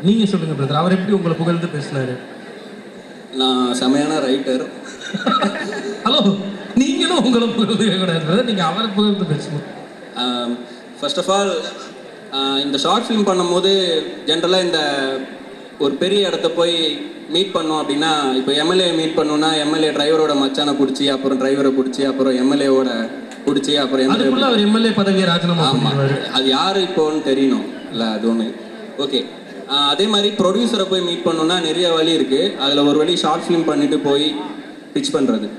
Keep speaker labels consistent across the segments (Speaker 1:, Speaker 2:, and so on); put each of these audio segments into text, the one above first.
Speaker 1: நீங்க சொல்லுங்க பிரதர் அவர் எப்படி உங்களை புகழ்ந்து பேசினாரு
Speaker 2: நான் செமையான ரைட்டர்
Speaker 1: ஹலோ நீங்களும் உங்களை புகழ்ந்து கூடாது brother. நீங்க அவரை புகழ்ந்து பேசணும்
Speaker 2: ஃபர்ஸ்ட் ஆஃப் ஆல் இந்த ஷார்ட் ஃபிலிம் பண்ணும்போது ஜென்ரலாக இந்த ஒரு பெரிய இடத்த போய் மீட் பண்ணோம் அப்படின்னா இப்போ எம்எல்ஏ மீட் பண்ணோம்னா எம்எல்ஏ டிரைவரோட மச்சானை பிடிச்சி அப்புறம் டிரைவரை பிடிச்சி அப்புறம் எம்எல்ஏவோட பிடிச்சி அப்புறம் எம்எல்ஏ
Speaker 1: அதுக்குள்ள அவர் எம்எல்ஏ பதவியை ராஜினாமா
Speaker 2: ஆமாம்
Speaker 1: பண்ணிடுவாரு
Speaker 2: அது யார் இப்போன்னு தெரியணும் இல்லை அது ஒன்று ஓகே அதே மாதிரி ப்ரொடியூசரை போய் மீட் பண்ணணும்னா நிறைய வழி இருக்குது அதில் ஒரு வழி ஷார்ட் ஃபிலிம் பண்ணிட்டு போய் பிச் பண்ணுறது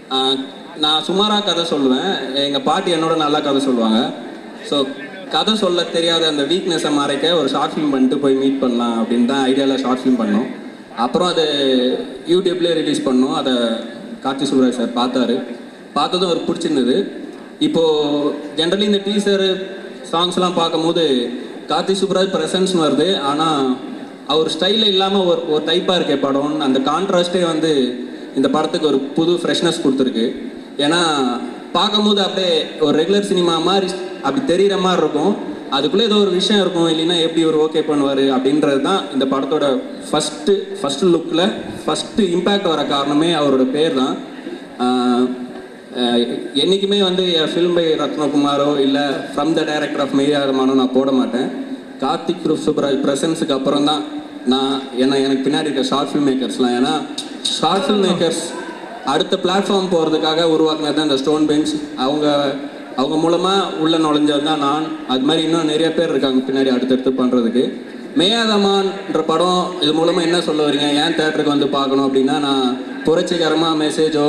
Speaker 2: நான் சுமாராக கதை சொல்லுவேன் எங்கள் பாட்டி என்னோட நல்லா கதை சொல்லுவாங்க ஸோ கதை சொல்ல தெரியாத அந்த வீக்னஸை மறைக்க ஒரு ஷார்ட் ஃபிலிம் பண்ணிட்டு போய் மீட் பண்ணலாம் அப்படின்னு தான் ஐடியாவில் ஷார்ட் ஃபிலிம் பண்ணோம் அப்புறம் அது யூடியூப்லேயே ரிலீஸ் பண்ணோம் அதை கார்த்தி சுப்ராஜ் சார் பார்த்தாரு பார்த்ததும் அவருக்கு பிடிச்சிருந்தது இப்போது ஜென்ரலி இந்த டீசர் சாங்ஸ்லாம் பார்க்கும்போது கார்த்தி சுப்ராஜ் ப்ரெசன்ஸ்னு வருது ஆனால் அவர் ஸ்டைலில் இல்லாமல் ஒரு ஒரு டைப்பாக இருக்கே படம் அந்த கான்ட்ராஸ்டே வந்து இந்த படத்துக்கு ஒரு புது ஃப்ரெஷ்னஸ் கொடுத்துருக்கு ஏன்னா பார்க்கும்போது அப்படியே ஒரு ரெகுலர் சினிமா மாதிரி அப்படி தெரிகிற மாதிரி இருக்கும் அதுக்குள்ளே ஏதோ ஒரு விஷயம் இருக்கும் இல்லைன்னா எப்படி ஒரு ஓகே பண்ணுவார் அப்படின்றது தான் இந்த படத்தோட ஃபஸ்ட்டு ஃபஸ்ட்டு லுக்கில் ஃபஸ்ட்டு இம்பேக்ட் வர காரணமே அவரோட பேர் தான் ஆஹ் அஹ் என்னைக்குமே வந்து என் ஃபில்ம் பை ரத்னகுமாரோ இல்லை ஃப்ரம் த டைரக்டர் ஆஃப் மெய்யாதமானோ நான் போட மாட்டேன் கார்த்திக் ரூப் சுப்ராஜ் ப்ரெசன்ஸுக்கு அப்புறம் தான் நான் என்ன எனக்கு பின்னாடி இருக்க ஷார்ட் ஃபில்ம் மேக்கர்ஸ்லாம் ஏன்னா ஷார்ட் ஃபில்ம் மேக்கர்ஸ் அடுத்த பிளாட்ஃபார்ம் போகிறதுக்காக உருவாக்குனது தான் இந்த ஸ்டோன் பெஞ்ச் அவங்க அவங்க மூலமாக உள்ள நுழைஞ்சது தான் நான் அது மாதிரி இன்னும் நிறைய பேர் இருக்காங்க பின்னாடி அடுத்தடுத்து பண்ணுறதுக்கு மேயாதமான்ற படம் இது மூலமாக என்ன சொல்ல வரீங்க ஏன் தேட்டருக்கு வந்து பார்க்கணும் அப்படின்னா நான் புரட்சிகரமாக மெசேஜோ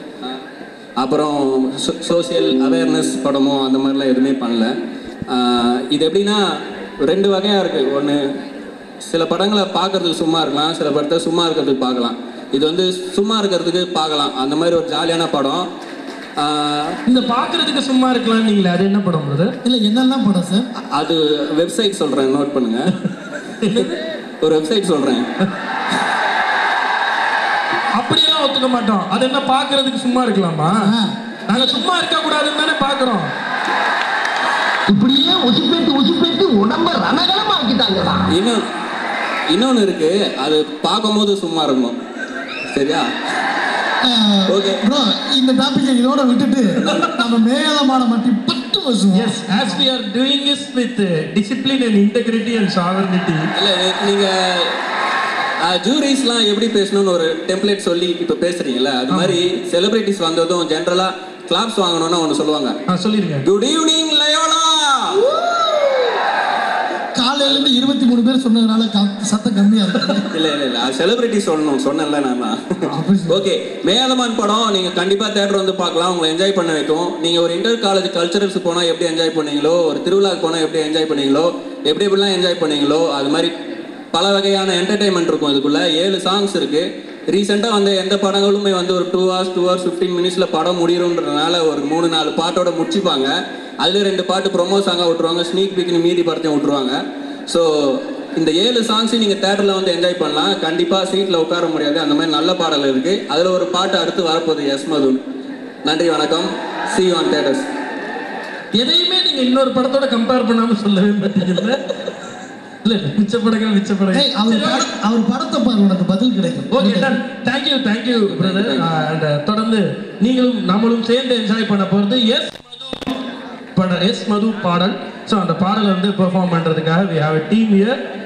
Speaker 2: அப்புறம் சோசியல் அவேர்னஸ் படமோ அந்த மாதிரிலாம் எதுவுமே பண்ணல ஆஹ் இது எப்படின்னா ரெண்டு வகையாக இருக்குது ஒன்று சில படங்களை பார்க்கறதுக்கு சும்மா இருக்கலாம் சில படத்தை சும்மா இருக்கிறதுக்கு பார்க்கலாம் இது வந்து சும்மா இருக்கிறதுக்கு பார்க்கலாம் அந்த மாதிரி ஒரு ஜாலியான படம் ஆஹ்
Speaker 1: இந்த பாக்குறதுக்கு சும்மா இருக்கலாம் நீங்களே அது என்ன படம் பிரதர்
Speaker 3: இல்ல என்னெல்லாம் படம் சார்
Speaker 2: அது வெப்சைட் சொல்கிறேன் நோட் பண்ணுங்க ஒரு வெப்சைட் சொல்கிறேன்
Speaker 1: அப்படியெல்லாம் ஒத்துக்க மாட்டோம் அது என்ன பாக்குறதுக்கு சும்மா இருக்கலாமா நாங்க சும்மா இருக்க கூடாதுன்னு தானே பாக்குறோம்
Speaker 4: இப்படியே உசுப்பேட்டு உசுப்பேட்டு உடம்ப ரணகலமா ஆக்கிட்டாங்கடா
Speaker 2: இன்னும் இன்னொன்று இருக்குது அது பார்க்கும்போது சும்மா இருக்கும் சரியா Okay.
Speaker 3: ப்ரோ இந்த டாபிக்கை இதோட விட்டுட்டு நம்ம மேலமான மட்டும் பத்து வருஷம்
Speaker 1: yes as we are doing is with discipline and integrity and sovereignty
Speaker 2: இல்லை நீங்கள் ஜூரிஸ்லாம் எப்படி பேசணும்னு ஒரு டெம்ப்ளேட் சொல்லி இப்போ பேசுறீங்கல்ல அது மாதிரி செலிபிரிட்டிஸ் வந்ததும் ஜென்ரலாக கிளாப்ஸ் வாங்கணும்னா ஒன்று சொல்லுவாங்க
Speaker 1: ஆ சொல்லிருங்க
Speaker 2: குட் ஈவினிங் லயோலா
Speaker 3: காலையில இருந்து இருபத்தி மூணு பேர் சொன்னதுனால க- சத்தம் கம்மியா இருக்கு
Speaker 2: இல்லை இல்லை இல்லை அது செலிபிரிட்டி சொல்லணும் சொன்னேன்ல நான் தான் ஓகே மேலமான் படம் நீங்கள் கண்டிப்பாக தேட்டர் வந்து பார்க்கலாம் உங்களை என்ஜாய் பண்ண வைக்கும் நீங்கள் ஒரு இன்டர் காலேஜ் கல்ச்சரல்ஸ் போனால் எப்படி என்ஜாய் பண்ணீங்களோ ஒரு திருவிழாக்கு போனால் எப்படி என்ஜாய் பண்ணீங்களோ எப்படி எப்படிலாம் என்ஜாய் பண்ணீங்களோ அது மாதிரி பல வகையான என்டர்டைன்மெண்ட் இருக்கும் இதுக்குள்ள ஏழு சாங்ஸ் இருக்கு ரீசெண்டாக வந்து எந்த படங்களுமே வந்து ஒரு two hours two hours fifteen மினிட்ஸில் படம் முடியுன்றதுனால ஒரு மூணு நாலு பாட்டோட முடிச்சுப்பாங்க அதில் ரெண்டு பாட்டு ப்ரொமோ சாங்காக விட்டுருவாங்க ஸ்னீக் பீக்னு மீதி படத்தையும் விட்டுருவாங்க ஸோ இந்த ஏழு சாங்ஸையும் நீங்கள் தேட்டரில் வந்து என்ஜாய் பண்ணலாம் கண்டிப்பாக சீட்டில் உட்கார முடியாது அந்த மாதிரி நல்ல பாடல் இருக்குது அதில் ஒரு பாட்டு அடுத்து வரப்போகுது எஸ் மதுன் நன்றி வணக்கம் சி ஆன் தேட்டர்ஸ்
Speaker 1: எதையுமே நீங்க இன்னொரு படத்தோட கம்பேர் பண்ணாம சொல்லவே மாட்டீங்கல்ல இல்ல மிச்ச படங்கள் மிச்ச படங்கள்
Speaker 3: ஏய், அவர் பட- அவர் படத்தை பாரு உனக்கு பதில் கிடைக்கும்
Speaker 1: okay done thank you thank you brother and தொடர்ந்து நீங்களும் நம்மளும் சேர்ந்து என்ஜாய் பண்ண போகிறது எஸ் பட எஸ் மது பாடல் ஸோ அந்த பாடலை வந்து பெர்ஃபார்ம் பண்ணுறதுக்காக வி ஹாவ் டீம் இயர்